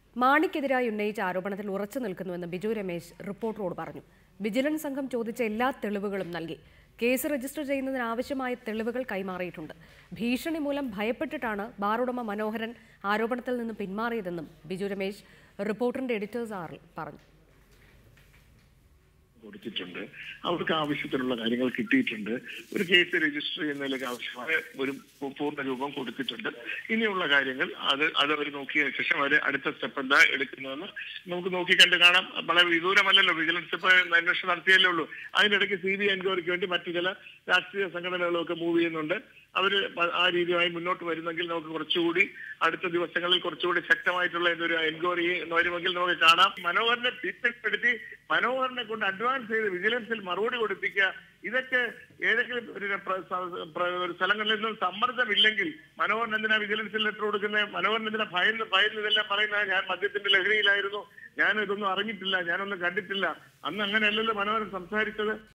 മാണിക്കെതിരായി ഉന്നയിച്ച ആരോപണത്തിൽ ഉറച്ചു നിൽക്കുന്നുവെന്ന് ബിജു രമേശ് റിപ്പോർട്ടറോട് പറഞ്ഞു വിജിലൻസ് സംഘം ചോദിച്ച എല്ലാ തെളിവുകളും നൽകി കേസ് രജിസ്റ്റർ ചെയ്യുന്നതിന് ആവശ്യമായ തെളിവുകൾ കൈമാറിയിട്ടുണ്ട് ഭീഷണി മൂലം ഭയപ്പെട്ടിട്ടാണ് ബാറുടമ മനോഹരൻ ആരോപണത്തിൽ നിന്ന് പിന്മാറിയതെന്നും ബിജു രമേശ് റിപ്പോർട്ടറിന്റെ എഡിറ്റേഴ്സ് ആറിൽ പറഞ്ഞു കൊടുത്തിട്ടുണ്ട് അവർക്ക് ആവശ്യത്തിനുള്ള കാര്യങ്ങൾ കിട്ടിയിട്ടുണ്ട് ഒരു കേസ് രജിസ്റ്റർ ചെയ്യുന്നതിലേക്ക് ആവശ്യമായ ഒരു പൂ- പൂർണ്ണ രൂപം കൊടുത്തിട്ടുണ്ട് ഇനിയുള്ള കാര്യങ്ങൾ അത് അത് അവർ നോക്കിയ ശേഷം അവർ അടുത്ത സ്റ്റെപ്പ് എന്താ എടുക്കുന്നതെന്ന് നമുക്ക് നോക്കി കണ്ട് കാണാം വളരെ വിദൂരമല്ലല്ലോ വിജിലൻസ് ഇപ്പൊ അന്വേഷണം നടത്തിയല്ലേ ഉള്ളൂ അതിനിടയ്ക്ക് സി ബി എൻക്വയറിക്ക് വേണ്ടി മറ്റു ചില രാഷ്ട്രീയ സംഘടനകളും ഒക്കെ മൂവ് ചെയ്യുന്നുണ്ട് അവര് പ- ആ രീതിയുമായി മുന്നോട്ട് വരുന്നെങ്കിൽ നമുക്ക് കുറച്ചുകൂടി അടുത്ത ദിവസങ്ങളിൽ കുറച്ചുകൂടി ശക്തമായിട്ടുള്ള എന്തൊരു എൻക്വയറി വരുമെങ്കിൽ നമുക്ക് കാണാം മനോഹരനെ ഭീഷണിപ്പെടുത്തി മനോഹരനെ കൊണ്ട് അഡ്വാൻസ് ചെയ്ത് വിജിലൻസിൽ മറുപടി കൊടുപ്പിക്കുക ഇതൊക്കെ ഏതെങ്കിലും ഒരു പ്ര- സ- പ്ര- ഒരു സ്ഥലങ്ങളിൽ നിന്നും സമ്മർദ്ദമില്ലെങ്കിൽ മനോഹരൻ എന്തിനാ വിജിലൻസിൽ ലെറ്റർ കൊടുക്കുന്നത് മനോഹരൻ എന്തിനാ ഭയന്ന് ഭയന്ന് ഇതെല്ലാം പറയുന്നത് ഞാൻ മദ്യത്തിന്റെ ലഹരിയിലായിരുന്നു ഞാൻ ഇതൊന്നും അറിഞ്ഞിട്ടില്ല ഞാനൊന്നും കണ്ടിട്ടില്ല അന്ന് അങ്ങനെയല്ലല്ലോ മനോഹരൻ സംസാരിച്ചത്